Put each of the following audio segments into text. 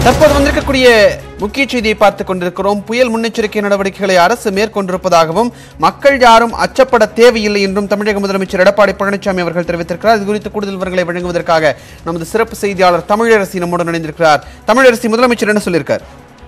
தற்போது வந்திருக்கக்கூடிய முக்கிய செய்தியை பார்த்துக் கொண்டிருக்கிறோம் புயல் முன்னெச்சரிக்கை நடவடிக்கைகளை அரசு மேற்கொண்டிருப்பதாகவும் மக்கள் யாரும் அச்சப்பட தேவையில்லை என்றும் தமிழக முதலமைச்சர் எடப்பாடி பழனிசாமி அவர்கள் தெரிவித்திருக்கிறார் இது குறித்து கூடுதல் விவரங்களை வழங்குவதற்காக நமது சிறப்பு செய்தியாளர் தமிழரசி நம்முடன் இணைந்திருக்கிறார் தமிழரசி முதலமைச்சர் என்ன சொல்லியிருக்கார்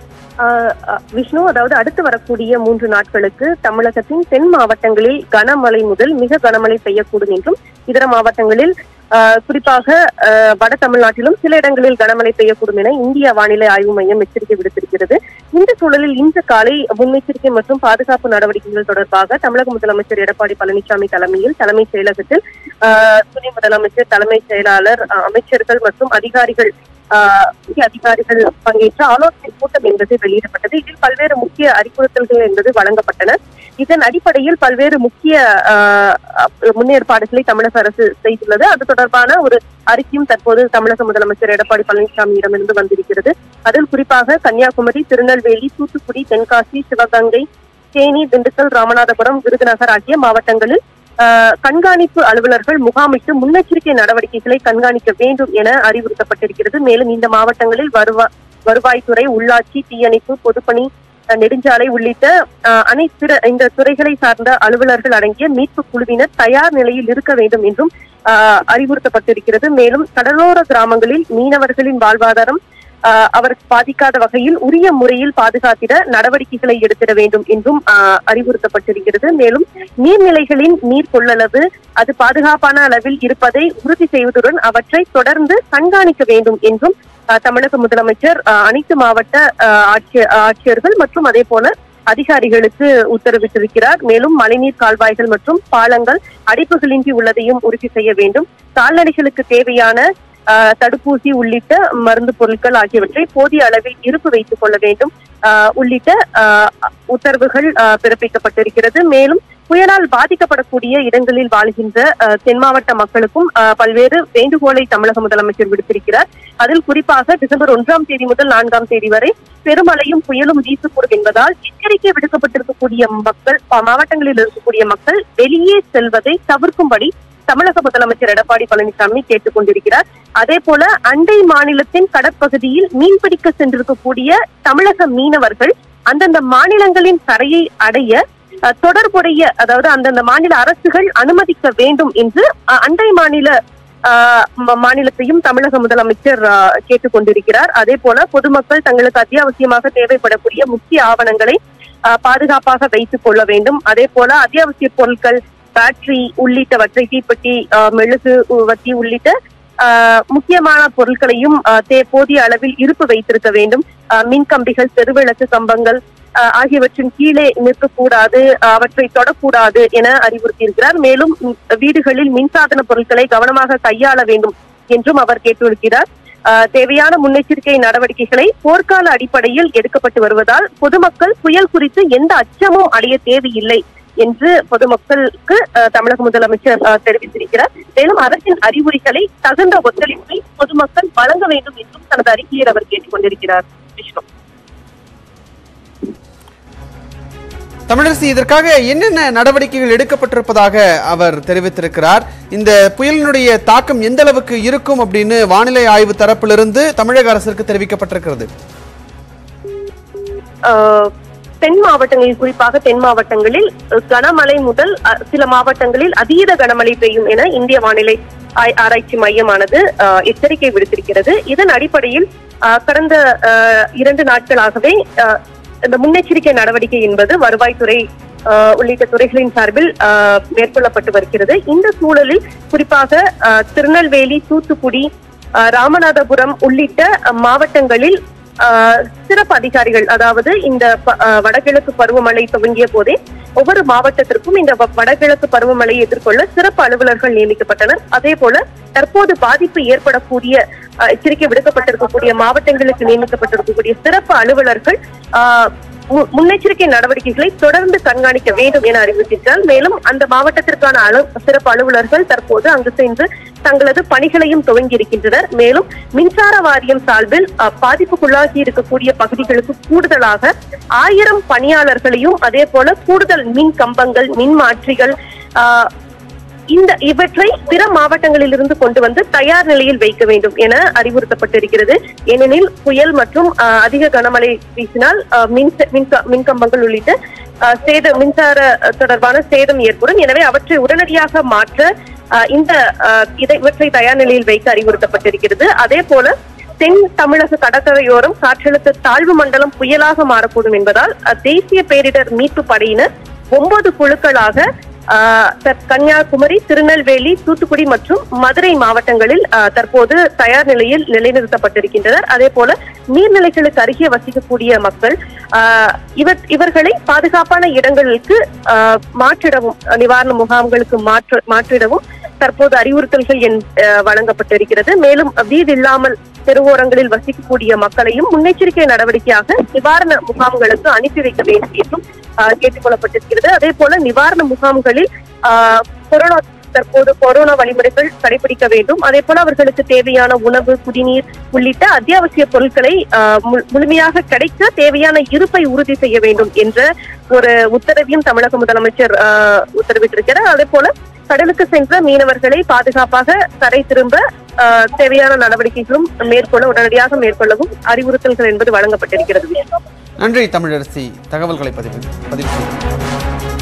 ஆஹ் அஹ் விஷ்ணு அதாவது அடுத்து வரக்கூடிய மூன்று நாட்களுக்கு தமிழகத்தின் தென் மாவட்டங்களில் கனமழை முதல் மிக கனமழை பெய்யக்கூடும் என்றும் இதர மாவட்டங்களில் ஆஹ் குறிப்பாக ஆஹ் வட தமிழ்நாட்டிலும் சில இடங்களில் கனமழை பெய்யக்கூடும் என இந்திய வானிலை ஆய்வு மையம் எச்சரிக்கை விடுத்திருக்கிறது இந்த சூழலில் இன்று காலை முன்னெச்சரிக்கை மற்றும் பாதுகாப்பு நடவடிக்கைகள் தொடர்பாக தமிழக முதலமைச்சர் எடப்பாடி பழனிசாமி தலைமையில் தலைமைச் செயலகத்தில் ஆஹ் துணை முதலமைச்சர் தலைமைச் செயலாளர் ஆஹ் அமைச்சர்கள் மற்றும் அதிகாரிகள் ஆஹ் முக்கிய அதிகாரிகள் பங்கேற்ற ஆலோசனை கூட்டம் என்பது வெளியிடப்பட்டது இதில் பல்வேறு முக்கிய அறிவுறுத்தல்கள் என்பது வழங்கப்பட்டன இதன் அடிப்படையில் பல்வேறு முக்கிய ஆஹ் அப்- முன்னேற்பாடுகளை தமிழக அரசு செய்துள்ளது அது தொடர்பான ஒரு அறிக்கையும் தற்போது தமிழக முதலமைச்சர் எடப்பாடி பழனிசாமியிடமிருந்து வந்திருக்கிறது அதில் குறிப்பாக கன்னியாகுமரி திருநெல்வேலி தூத்துக்குடி தென்காசி சிவகங்கை தேனி திண்டுக்கல் ராமநாதபுரம் விருதுநகர் ஆகிய மாவட்டங்களில் ஆஹ் கண்காணிப்பு அலுவலர்கள் முகாமிட்டு முன்னெச்சரிக்கை நடவடிக்கைகளை கண்காணிக்க வேண்டும் என அறிவுறுத்தப்பட்டிருக்கிறது மேலும் இந்த மாவட்டங்களில் வருவா வருவாய்த்துறை உள்ளாட்சி தீயணைப்பு பொதுப்பணி அஹ், நெடுஞ்சாலை உள்ளிட்ட ஆஹ், அனைத்து இந்த துறைகளை சார்ந்த அலுவலர்கள் அடங்கிய மீட்பு குழுவினர் தயார் நிலையில் இருக்க வேண்டும் என்றும் ஆஹ், அறிவுறுத்தப்பட்டிருக்கிறது மேலும் கடலோர கிராமங்களில் மீனவர்களின் வாழ்வாதாரம் ஆஹ், அவருக்கு பாதிக்காத வகையில் உரிய முறையில் பாதுகாத்திட நடவடிக்கைகளை எடுத்திட வேண்டும் என்றும் ஆஹ், அறிவுறுத்தப்பட்டிருக்கிறது மேலும் நீர்நிலைகளின் நீர் கொள்ளளவு அது பாதுகாப்பான அளவில் இருப்பதை உறுதி செய்வதுடன் அவற்றை தொடர்ந்து கண்காணிக்க வேண்டும் என்றும் ஆஹ், தமிழக முதலமைச்சர் ஆஹ், அனைத்து மாவட்ட ஆஹ், ஆட்சிய- ஆட்சியர்கள் மற்றும் அதே போல அதிகாரிகளுக்கு உத்தரவிட்டிருக்கிறார் மேலும் மழைநீர் கால்வாய்கள் மற்றும் பாலங்கள் அடைப்புகளின்றி உள்ளதையும் உறுதி செய்ய வேண்டும் கால்நடைகளுக்கு தேவையான ஆஹ், தடுப்பூசி உள்ளிட்ட மருந்து பொருட்கள் ஆகியவற்றை போதிய அளவில் இருப்பு வைத்துக் கொள்ள வேண்டும் ஆஹ், உள்ளிட்ட ஆஹ், உத்தரவுகள் ஆஹ், பிறப்பிக்கப்பட்டிருக்கிறது மேலும் புயலால் பாதிக்கப்படக்கூடிய இடங்களில் வாழ்கின்ற ஆஹ், தென் மாவட்ட மக்களுக்கும் ஆஹ், பல்வேறு வேண்டுகோளை தமிழக முதலமைச்சர் விடுத்திருக்கிறார் அதில் குறிப்பாக டிசம்பர் ஒன்றாம் தேதி முதல் நான்காம் தேதி வரை பெருமழையும் புயலும் வீசக்கூடும் என்பதால் எச்சரிக்கை விடுக்கப்பட்டிருக்கக்கூடிய மக்கள் ப- மாவட்டங்களில் இருக்கக்கூடிய மக்கள் வெளியே செல்வதை தவிர்க்கும்படி தமிழக முதலமைச்சர் எடப்பாடி பழனிசாமி கேட்டுக் கொண்டிருக்கிறார் அதே போல அண்டை மாநிலத்தின் கடற்பகுதியில் மீன்பிடிக்க சென்றிருக்கக்கூடிய தமிழக மீனவர்கள் அந்தந்த மாநிலங்களின் கரையை அடைய அஹ், தொடர்புடைய அதாவது அந்தந்த மாநில அரசுகள் அனுமதிக்க வேண்டும் என்று அஹ், அண்டை மாநில ஆஹ் ம- மாநிலத்தையும் தமிழக முதலமைச்சர் ஆஹ், கேட்டுக்கொண்டிருக்கிறார் அதே போல பொதுமக்கள் தங்களுக்கு அத்தியாவசியமாக தேவைப்படக்கூடிய முக்கிய ஆவணங்களை ஆஹ், பாதுகாப்பாக வைத்துக் கொள்ள வேண்டும் அதே போல அத்தியாவசிய பொருட்கள் பேட்டரி உள்ளிட்டவற்றை தீப்பெட்டி ஆஹ், மெழுகு உ- வத்தி உள்ளிட்ட ஆஹ், முக்கியமான பொருட்களையும் ஆஹ், தே- போதிய அளவில் இருப்பு வைத்திருக்க வேண்டும் ஆஹ், மின் கம்பிகள் தெருவிளக்கு கம்பங்கள் ஆஹ், ஆகியவற்றின் கீழே நிற்கக்கூடாது ஆஹ், அவற்றை தொடக்கூடாது என அறிவுறுத்தியிருக்கிறார் மேலும் ம், வீடுகளில் மின்சாதன பொருட்களை கவனமாக கையாள வேண்டும் என்றும் அவர் கேட்டுள்ளார் ஆஹ், தேவையான முன்னெச்சரிக்கை நடவடிக்கைகளை போர்க்கால அடிப்படையில் எடுக்கப்பட்டு வருவதால் பொதுமக்கள் புயல் குறித்து எந்த அச்சமும் அடைய தேவையில்லை என்று பொதுமக்களுக்கு ஆஹ், தமிழக முதலமைச்சர் ஆஹ், தெரிவித்திருக்கிறார் மேலும் அரசின் அறிவுரைகளை தகுந்த ஒத்துழைப்பை பொதுமக்கள் வழங்க வேண்டும் என்றும் தனது அறிக்கையில் அவர் கேட்டுக் கொண்டிருக்கிறார் விஷ்ணு தமிழரசி இதற்காக என்னென்ன நடவடிக்கைகள் எடுக்கப்பட்டிருப்பதாக அவர் தெரிவித்திருக்கிறார் இந்த புயலினுடைய தாக்கம் எந்த அளவுக்கு இருக்கும் அப்படின்னு வானிலை ஆய்வு தரப்பிலிருந்து தமிழக அரசிற்கு தெரிவிக்கப்பட்டிருக்கிறது ஆஹ் தென் மாவட்டங்களில் குறிப்பாக தென் மாவட்டங்களில் அஹ், கனமழை முதல் அஹ், சில மாவட்டங்களில் அதீத கனமழை பெய்யும் என இந்திய வானிலை ஆய்- ஆராய்ச்சி மையமானது ஆஹ், எச்சரிக்கை விடுத்திருக்கிறது இதன் அடிப்படையில் ஆஹ், கடந்த ஆஹ், இரண்டு நாட்களாகவே ஆஹ், இந்த முன்னெச்சரிக்கை நடவடிக்கை என்பது வருவாய்த்துறை ஆஹ், உள்ளிட்ட துறைகளின் சார்பில் ஆஹ், மேற்கொள்ளப்பட்டு வருகிறது இந்த சூழலில் குறிப்பாக ஆஹ், திருநெல்வேலி தூத்துக்குடி ஆஹ், ராமநாதபுரம் உள்ளிட்ட அஹ், மாவட்டங்களில் ஆஹ் சிறப்பு அதிகாரிகள் அதாவது இந்த ப- ஆஹ் வடகிழக்கு பருவமழை துவங்கிய போதே ஒவ்வொரு மாவட்டத்திற்கும் இந்த வ- வடகிழக்கு பருவமழையை எதிர்கொள்ள சிறப்பு அலுவலர்கள் நியமிக்கப்பட்டனர் அதே போல தற்போது பாதிப்பு ஏற்படக்கூடிய ஆஹ் எச்சரிக்கை விடுக்கப்பட்டிருக்கக்கூடிய மாவட்டங்களுக்கு நியமிக்கப்பட்டிருக்கக்கூடிய சிறப்பு அலுவலர்கள் ஆஹ் மு- முன்னெச்சரிக்கை நடவடிக்கைகளை தொடர்ந்து கண்காணிக்க வேண்டும் என அறிவித்திருக்கிறார் மேலும் அந்த மாவட்டத்திற்கான அலு சிறப்பு அலுவலர்கள் தற்போது அங்கு சென்று தங்களது பணிகளையும் துவங்கி இருக்கின்றனர் மேலும் மின்சார வாரியம் சார்பில் அஹ், பாதிப்புக்குள்ளாகி இருக்கக்கூடிய பகுதிகளுக்கு கூடுதலாக ஆயிரம் பணியாளர்களையும் அதே போல கூடுதல் மின் கம்பங்கள் மின் மாற்றிகள் ஆஹ், இந்த இவற்றை பிற மாவட்டங்களில் இருந்து கொண்டு வந்து தயார் நிலையில் வைக்க வேண்டும் என அறிவுறுத்தப்பட்டிருக்கிறது ஏனெனில் புயல் மற்றும் ஆஹ், அதிக கனமழை வீசினால் ஆஹ், மின் மின்க- மின்கம்பங்கள் உள்ளிட்ட ஆஹ், சேதம் மின்சார அஹ், தொடர்பான சேதம் ஏற்படும் எனவே அவற்றை உடனடியாக மாற்ற ஆஹ், இந்த ஆஹ், இதை இவற்றை தயார் நிலையில் வைக்க அறிவுறுத்தப்பட்டிருக்கிறது அதே போல தென் தமிழக கடற்கரையோரம் காற்றழுத்த தாழ்வு மண்டலம் புயலாக மாறக்கூடும் என்பதால் அஹ், தேசிய பேரிடர் மீட்பு படையினர் ஒன்பது குழுக்களாக ஆஹ், த- கன்னியாகுமரி திருநெல்வேலி தூத்துக்குடி மற்றும் மதுரை மாவட்டங்களில் ஆஹ், தற்போது தயார் நிலையில் நிலைநிறுத்தப்பட்டிருக்கின்றனர் அதே போல நீர்நிலைகளுக்கு அருகே வசிக்கக்கூடிய மக்கள் ஆஹ், இவர் இவர்களை பாதுகாப்பான இடங்களுக்கு ஆஹ், மாற்றிடவும் நிவாரண முகாம்களுக்கு மாற்ற மாற்றிடவும் தற்போது அறிவுறுத்தல்கள் என் அஹ், வழங்கப்பட்டிருக்கிறது மேலும் வீடு இல்லாமல் தெருவோரங்களில் வசிக்கக்கூடிய மக்களையும் முன்னெச்சரிக்கை நடவடிக்கையாக நிவாரண முகாம்களுக்கு அனுப்பி வைக்க வேண்டும் என்றும் அஹ், கேட்டுக்கொள்ளப்பட்டிருக்கிறது அதே போல நிவாரண முகாம்களில் அஹ், கொரோனா தற்போது கொரோனா வழிமுறைகள் கடைபிடிக்க வேண்டும் அதே போல அவர்களுக்கு தேவையான உணவு குடிநீர் உள்ளிட்ட அத்தியாவசிய பொருட்களை அஹ், மு- முழுமையாக கிடைக்க தேவையான இருப்பை உறுதி செய்ய வேண்டும் என்ற ஒரு உத்தரவையும் தமிழக முதலமைச்சர் அஹ், உத்தரவிட்டிருக்கிறார் அதே போல கடலுக்கு சென்ற மீனவர்களை பாதுகாப்பாக கரை திரும்ப அஹ், தேவையான நடவடிக்கைகளும் மேற்கொள்ள உடனடியாக மேற்கொள்ளவும் அறிவுறுத்தல்கள் என்பது வழங்கப்பட்டிருக்கிறது நன்றி தமிழரசி தகவல்களை பதிவு பதிவு செய்தீர்கள்